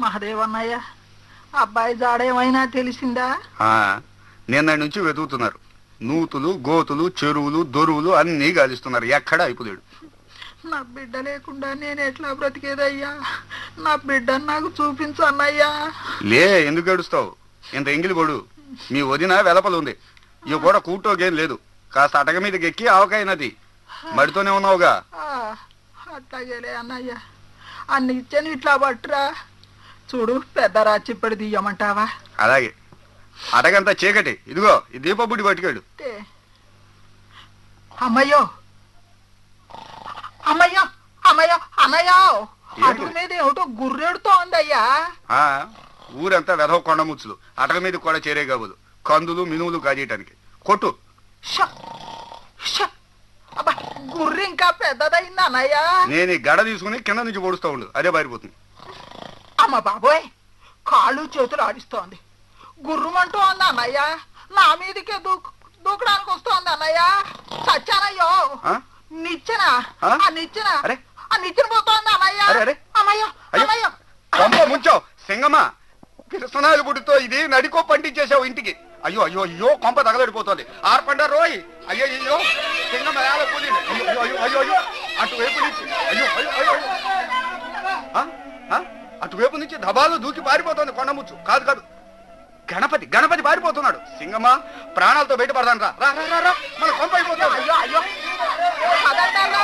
మహదేవన్నయ్య అబ్బాయి జాడేమైనా తెలిసిందా ఆ, నిన్నటి నుంచి వెతుకుతున్నారు నూతులు గోతులు చెరువులు దొరువులు అన్నీ గాలిస్తున్నారు ఎక్కడ అయిపోలేడు నా బిడ్డ లేకుండా నేను ఎట్లా బ్రతికేదయ్యా నా బిడ్డను నాకు చూపించు అన్నయ్యా లే ఎందుకు ఏడుస్తావు ఇంత ఎంగిలి పడు మీ వదిన వెలపలు ఉంది ఇవి కూడా కూటోగేం లేదు కాస్త అటక మీదకి ఎక్కి ఆవకాయ నది మడితోనే ఉన్నావుగా ఆ, అట్లాగేలే అన్నయ్య అన్ని ఇచ్చాను ఇట్లా పట్టురా చూడు పెద్ద రాచిప్పటి తీయమంటావా అలాగే అటకంతా చీకటి ఇదిగో ఈ దీపబుడి పట్టుకెళ్ళు తే. అమ్మయ్యో అమ్మయ్యో అమ్మయ్యో అన్నయ్యో అటు ఏంటి? మీద ఏమిటో గుర్రెడుతో ఉందయ్యా ఆ ఊరంతా వెధవ కొండముచ్చులు అటక మీద కూడా చేరే కాబోదు కందులు మినువులు కాజేయటానికి కొట్టు ష! ష! అబ్బా గుర్రె ఇంకా పెద్దదైంది అన్నయ్య నేను ఈ గడ తీసుకుని కింద నుంచి పొడుస్తూ ఉండు అదే పారిపోతుంది అమ్మ బాబోయ్ కాళ్ళు చేతులు ఆడిస్తోంది గుర్రుమంటూ ఉంది అన్నయ్య నా మీదకే దూకు దూకడానికి వస్తోంది అన్నయ్య సచ్చానయ్యో ఆ? నిచ్చెన ఆ? ఆ నిచ్చెన అరే. ఆ నిచ్చెన పోతోంది అన్నయ్య అరే, అరే. అమ్మయ్యో అయ్యో. అమ్మయ్యో కొంప ముంచావు సింగమ్మ కిరసనాయలు బుడ్డితో ఇది నడికో పండించేసావు ఇంటికి అయ్యో అయ్యో అయ్యో కొంప తగలడిపోతుంది ఆర్పండ రోయ్ అయ్యో అయ్యో సింగమ్మ ఏల కూలింది అయ్యో అయ్యో అయ్యో అయ్యో అయ్యో అటువైపు నుంచి అయ్యో అయ్యో అయ్యో అయ్యో. ఆ? ఆ? అటువైపు నుంచి దబాలు దూకి పారిపోతుంది కొండముచ్చు కాదు కాదు గణపతి గణపతి పారిపోతున్నాడు సింగమ్మ ప్రాణాలతో బయటపడదాను రా రా రా, రా రా మన కొంప అయిపోతుంది అయ్యో అయ్యో పదండారా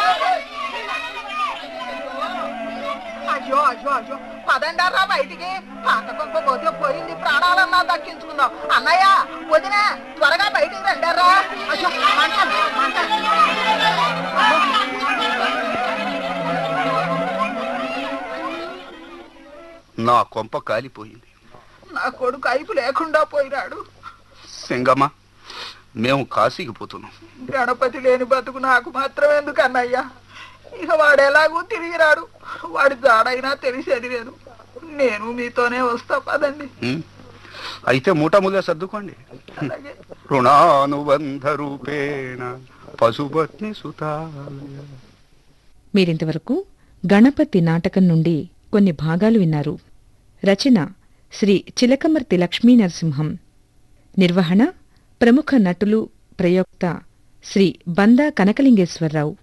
అయ్యో అయ్యో అయ్యో పదండారా బయటికి పాత కొంప పోతే పోయింది ప్రాణాలన్నా దక్కించుకుందాం అన్నయ్య వదిన త్వరగా బయటికి రండారా అయ్యో మంట మంట నా కొంప కాలిపోయింది నా కొడుకు అయిపు లేకుండా పోయినాడు సింగమ్మ మేము కాశీకి పోతున్నాం గణపతి లేని బతుకు నాకు మాత్రం ఎందుకు అన్నయ్య ఇక వాడు ఎలాగూ తిరిగి రాడు వాడి జాడైనా తెలిసేది లేదు నేను మీతోనే వస్తా పదండి ఉం? అయితే మూటములే సర్దుకోండి అలాగే రుణానుబంధ రూపేణ పశుపత్ని సుతాలయ మీరింతవరకు గణపతి నాటకం నుండి కొన్ని భాగాలు విన్నారు రచన శ్రీ చిలకమర్తి లక్ష్మీ నరసింహం నిర్వహణ ప్రముఖ నటులు ప్రయోక్త శ్రీ బందా కనకలింగేశ్వరరావు